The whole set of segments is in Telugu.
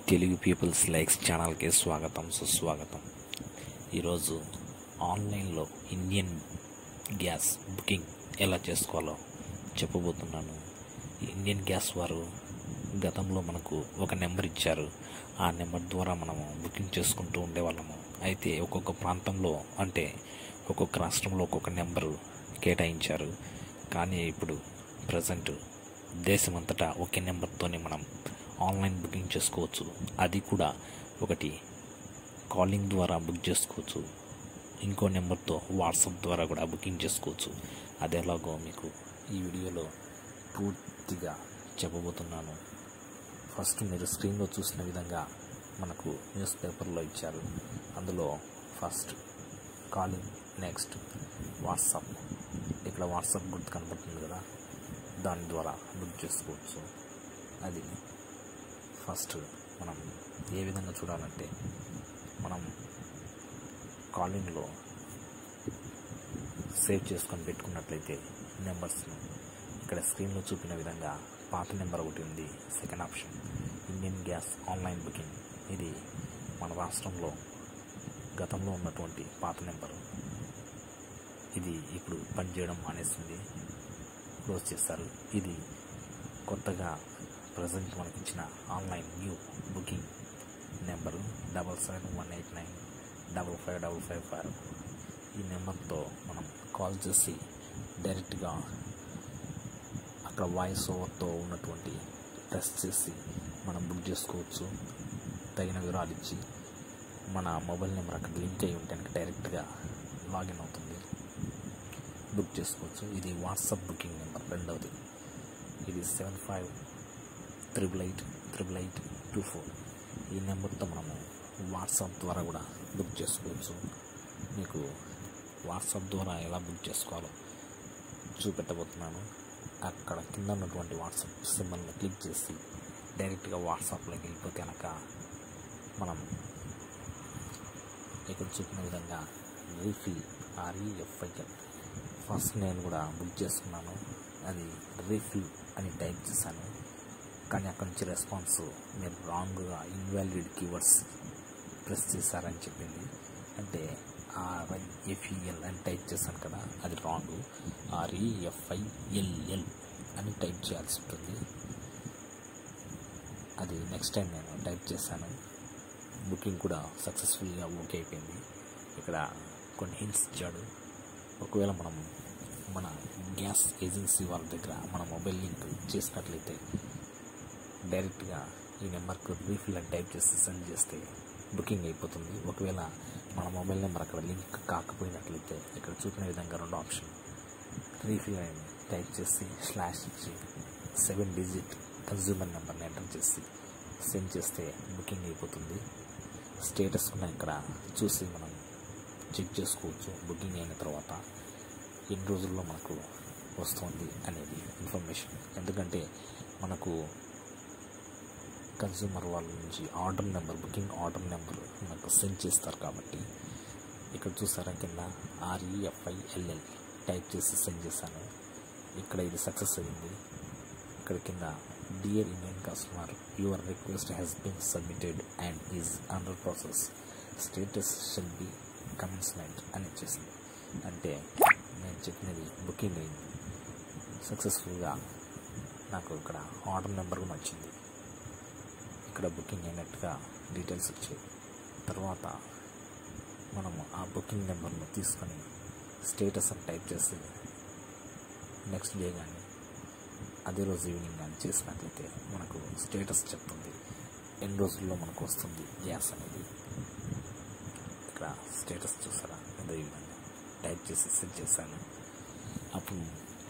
తెలుగు పీపుల్స్ లైక్స్ ఛానల్కి స్వాగతం సుస్వాగతం ఈరోజు ఆన్లైన్లో ఇండియన్ గ్యాస్ బుకింగ్ ఎలా చేసుకోవాలో చెప్పబోతున్నాను ఇండియన్ గ్యాస్ వారు గతంలో మనకు ఒక నెంబర్ ఇచ్చారు ఆ నెంబర్ ద్వారా మనము బుకింగ్ చేసుకుంటూ ఉండేవాళ్ళము అయితే ఒక్కొక్క ప్రాంతంలో అంటే ఒక్కొక్క రాష్ట్రంలో ఒక్కొక్క నెంబరు కేటాయించారు కానీ ఇప్పుడు ప్రజెంట్ దేశమంతటా ఒకే నెంబర్తోనే మనం ఆన్లైన్ బుకింగ్ చేసుకోవచ్చు అది కూడా ఒకటి కాలింగ్ ద్వారా బుక్ చేసుకోవచ్చు ఇంకో నెంబర్తో వాట్సాప్ ద్వారా కూడా బుకింగ్ చేసుకోవచ్చు అది ఎలాగో మీకు ఈ వీడియోలో పూర్తిగా చెప్పబోతున్నాను ఫస్ట్ మీరు స్క్రీన్లో చూసిన విధంగా మనకు న్యూస్ పేపర్లో ఇచ్చారు అందులో ఫస్ట్ కాలింగ్ నెక్స్ట్ వాట్సాప్ ఇక్కడ వాట్సాప్ గుర్తు కనబడుతుంది కదా దాని ద్వారా బుక్ చేసుకోవచ్చు అది ఫస్ట్ మనం ఏ విధంగా చూడాలంటే మనం కాలింగ్లో సేవ్ చేసుకొని పెట్టుకున్నట్లయితే నెంబర్స్ను ఇక్కడ స్క్రీన్లో చూపిన విధంగా పాత నెంబర్ ఒకటి ఉంది second option Indian gas online booking ఇది మన రాష్ట్రంలో గతంలో ఉన్నటువంటి పాత నెంబరు ఇది ఇప్పుడు పనిచేయడం మానేస్తుంది క్లోజ్ చేస్తారు ఇది కొత్తగా ప్రజెంట్ మనకి ఇచ్చిన online new booking number double seven one eight nine double five double five five ఈ నెంబర్తో మనం కాల్ చేసి డైరెక్ట్గా అక్కడ వాయిస్ ఓవర్తో ఉన్నటువంటి ప్రెస్ చేసి మనం బుక్ చేసుకోవచ్చు తగిన వివరాలు ఇచ్చి మన మొబైల్ నెంబర్ అక్కడ లింక్ అయి ఉంటే కనుక డైరెక్ట్గా లాగిన్ అవుతుంది బుక్ చేసుకోవచ్చు ఇది వాట్సాప్ బుకింగ్ నెంబర్ రెండవది ఇది seven five triple eight triple eight two four ఈ నెంబర్తో మనము వాట్సాప్ ద్వారా కూడా బుక్ చేసుకోవచ్చు మీకు వాట్సాప్ ద్వారా ఎలా బుక్ చేసుకోవాలో చూపెట్టబోతున్నాను అక్కడ కింద ఉన్నటువంటి వాట్సాప్ సింబల్ని క్లిక్ చేసి డైరెక్ట్గా వాట్సాప్లోకి వెళ్ళిపోతే కనుక మనం ఇక్కడ చూపిన విధంగా రీఫిల్ ఆర్ఈఎఫ్ఐఎల్ ఫస్ట్ నేను కూడా బుక్ చేసుకున్నాను అది రీఫిల్ అని టైప్ చేశాను కానీ అక్కడి నుంచి రెస్పాన్స్ మీరు రాంగ్గా ఇన్వాలిడ్ కీవర్డ్స్ ప్రెస్ చేశారని చెప్పింది అంటే ఆర్ఐఎఫ్ఈఎల్ అని టైప్ చేశాను కదా అది రాంగ్ ఆర్ఈఎఫ్ఐఎల్ఎల్ అని టైప్ చేయాల్సి ఉంటుంది అది నెక్స్ట్ టైం నేను టైప్ చేశాను బుకింగ్ కూడా సక్సెస్ఫుల్గా ఓకే అయిపోయింది ఇక్కడ కొన్ని హింట్స్ ఇచ్చాడు ఒకవేళ మనం మన గ్యాస్ ఏజెన్సీ వాళ్ళ దగ్గర మన మొబైల్ లింక్ చేసినట్లయితే డైరెక్ట్గా ఈ నెంబర్కు రీఫిల్ అని టైప్ చేసి సెండ్ చేస్తే బుకింగ్ అయిపోతుంది ఒకవేళ మన మొబైల్ నెంబర్ అక్కడ లింక్ కాకపోయినట్లయితే ఇక్కడ చూపిన విధంగా రెండు ఆప్షన్ రీఫిల్ అని టైప్ చేసి స్లాష్ ఇచ్చి సెవెన్ డిజిట్ కన్జ్యూమర్ నెంబర్ని ఎంటర్ చేసి సెండ్ చేస్తే బుకింగ్ అయిపోతుంది స్టేటస్ కూడా ఇక్కడ చూసి మనం చెక్ చేసుకోవచ్చు బుకింగ్ అయిన తర్వాత ఎన్ని రోజుల్లో మనకు వస్తుంది అనేది ఇన్ఫర్మేషన్ ఎందుకంటే మనకు కన్జ్యూమర్ వాళ్ళ నుంచి order number booking order number మనకు సెండ్ చేస్తారు కాబట్టి ఇక్కడ చూసారా కింద ఆర్ఈఎఫ్ఐఎల్ఎల్ టైప్ చేసి సెండ్ చేశాను ఇక్కడ ఇది సక్సెస్ అయింది ఇక్కడ కింద dear Indian customer your request has been submitted and is under process status shall be commencement అని వచ్చేసింది అంటే నేను చెప్పినది బుకింగ్ అయింది సక్సెస్ఫుల్గా నాకు ఇక్కడ ఆర్డర్ నెంబర్ కూడా వచ్చింది ఇక్కడ బుకింగ్ అయినట్టుగా డీటెయిల్స్ వచ్చాయి తర్వాత మనము ఆ బుకింగ్ నెంబర్ను తీసుకొని స్టేటస్ అని టైప్ చేసి నెక్స్ట్ డే కానీ అదే రోజు ఈవినింగ్ కానీ చేసినట్లయితే మనకు స్టేటస్ చెప్తుంది ఎన్ని రోజుల్లో మనకు వస్తుంది గ్యాస్ అనేది ఇక్కడ స్టేటస్ చూసారా అదే విధంగా టైప్ చేసి సెట్ చేశాను అప్పుడు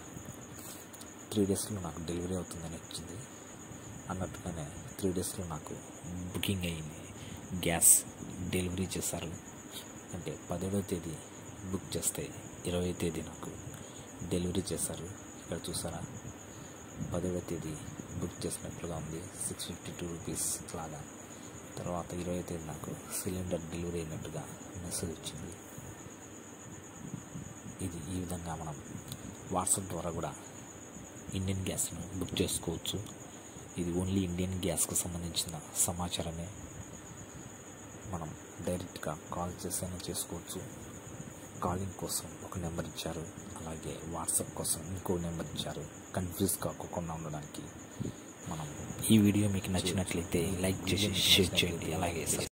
త్రీ డేస్లో నాకు డెలివరీ అవుతుందని వచ్చింది అన్నట్టుగానే త్రీ డేస్లో నాకు బుకింగ్ అయ్యింది గ్యాస్ డెలివరీ చేశారు అంటే పదిహేడవ తేదీ బుక్ చేస్తే ఇరవై తేదీ నాకు డెలివరీ చేశారు ఇక్కడ చూసారా పదిహేడవ తేదీ బుక్ చేసినట్లుగా ఉంది సిక్స్ ఫిఫ్టీ టూ రూపీస్ లాగా తర్వాత ఇరవై తేదీ నాకు సిలిండర్ డెలివరీ అయినట్టుగా మెసేజ్ వచ్చింది ఇది ఈ విధంగా మనం వాట్సాప్ ద్వారా కూడా ఇండియన్ గ్యాస్ను బుక్ చేసుకోవచ్చు ఇది ఓన్లీ ఇండియన్ గ్యాస్కు సంబంధించిన సమాచారమే మనం డైరెక్ట్గా కాల్ చేసైనా చేసుకోవచ్చు కాలింగ్ కోసం ఒక నెంబర్ ఇచ్చారు అలాగే వాట్సాప్ కోసం ఇంకో నెంబర్ ఇచ్చారు కన్ఫ్యూజ్ కాకుండా ఉండడానికి మనం ఈ వీడియో మీకు నచ్చినట్లయితే లైక్ చేసి షేర్ చేయండి అలాగే